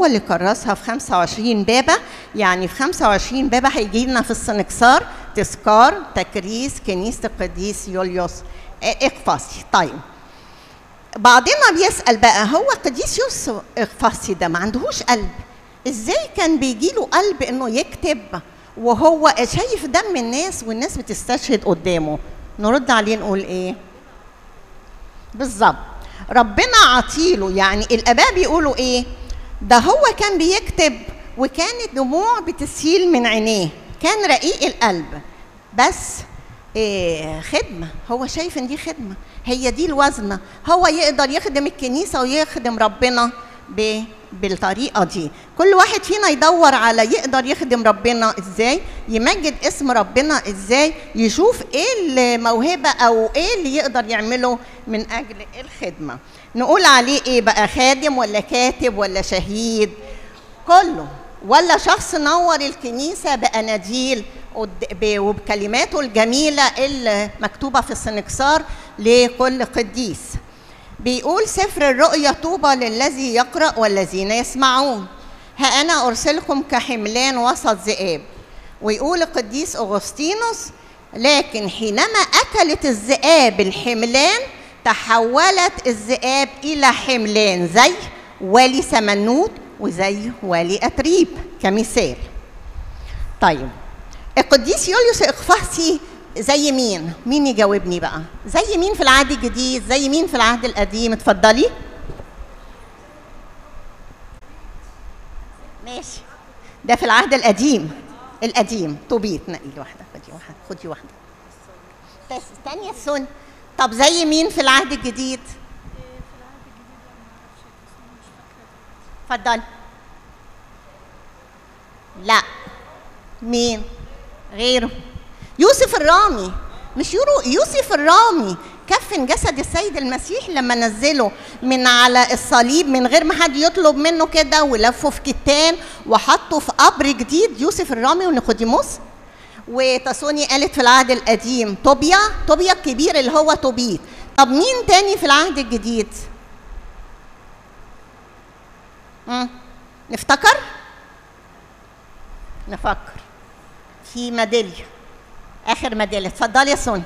اللي كرسها في 25 بابه يعني في 25 بابه هيجي لنا في السنكسار تذكار تكريس كنيسه القديس يوليوس اقفاصي طيب بعضنا بيسال بقى هو قديس يوسف اقفاصي ده ما عندهوش قلب ازاي كان بيجي له قلب انه يكتب وهو شايف دم الناس والناس بتستشهد قدامه نرد عليه نقول ايه بالظبط ربنا عطيله يعني الاباء بيقولوا ايه ده هو كان بيكتب وكانت دموع بتسيل من عينيه كان رقيق القلب بس إيه خدمه هو شايف ان دي خدمه هي دي الوزنه هو يقدر يخدم الكنيسه ويخدم ربنا ب بالطريقه دي كل واحد فينا يدور على يقدر يخدم ربنا ازاي يمجد اسم ربنا ازاي يشوف ايه الموهبه او ايه اللي يقدر يعمله من اجل الخدمه نقول عليه ايه بقى خادم ولا كاتب ولا شهيد كله ولا شخص نور الكنيسه باناجيل وبكلماته الجميله اللي مكتوبه في السنكسار لكل قديس بيقول سفر الرؤيا طوبى للذي يقرأ والذين يسمعون ها أنا أرسلكم كحملان وسط ذئاب ويقول القديس أغسطينوس لكن حينما أكلت الذئاب الحملان تحولت الذئاب إلى حملان زي والي سمنوت وزي والي أتريب كمثال طيب القديس يوليوس إقفاصي زي مين؟ مين يجاوبني بقى؟ زي مين في العهد الجديد؟ زي مين في العهد القديم؟ اتفضلي. ماشي. ده في العهد القديم. القديم طوبيت نقي واحدة خدي واحدة خدي واحدة. تانية السن. طب زي مين في العهد الجديد؟ اتفضلي. لا. مين؟ غيره. يوسف الرامي مش يورو يوسف الرامي كفن جسد السيد المسيح لما نزله من على الصليب من غير ما حد يطلب منه كده ولفه في كتان وحطه في قبر جديد يوسف الرامي ونيقوديموس وتاسوني قالت في العهد القديم طوبيا طوبيا الكبير اللي هو توبيت طب مين تاني في العهد الجديد مم. نفتكر نفكر في ميداليه اخر ميداليه اتفضلي يا سوني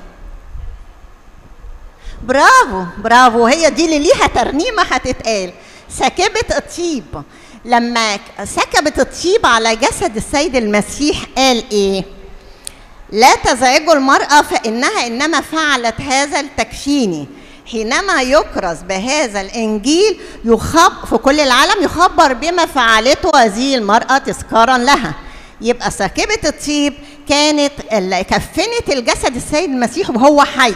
برافو برافو هي دي اللي ليها ترنيمه هتتقال سكبت الطيب لما سكبت الطيب على جسد السيد المسيح قال ايه لا تزعجوا المرأة فإنها إنما فعلت هذا التكفيني حينما يكرز بهذا الإنجيل يخب في كل العالم يخبر بما فعلته هذه المرأة تذكارا لها يبقى ساكبة الطيب كانت اللي كفنت الجسد السيد المسيح وهو حي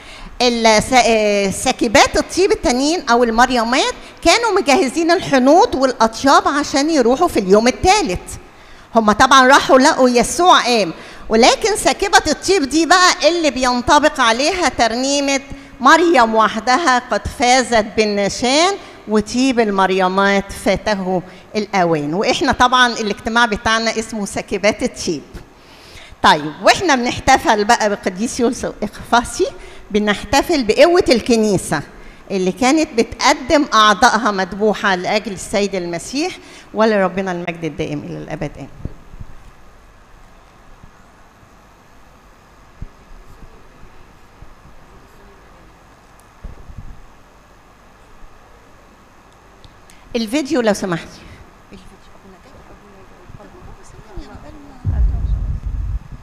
ساكبات الطيب التانيين او المريمات كانوا مجهزين الحنوط والاطياب عشان يروحوا في اليوم الثالث هم طبعا راحوا لقوا يسوع قام ولكن ساكبة الطيب دي بقى اللي بينطبق عليها ترنيمة مريم وحدها قد فازت بالنشان وطيب المريمات فاته الاوان واحنا طبعا الاجتماع بتاعنا اسمه ساكبات الطيب طيب واحنا بنحتفل بقى بقديس يوسف اقفاصي بنحتفل بقوه الكنيسه اللي كانت بتقدم اعضائها مذبوحه لاجل السيد المسيح ولربنا المجد الدائم الى الابد امين الفيديو لو سمحتي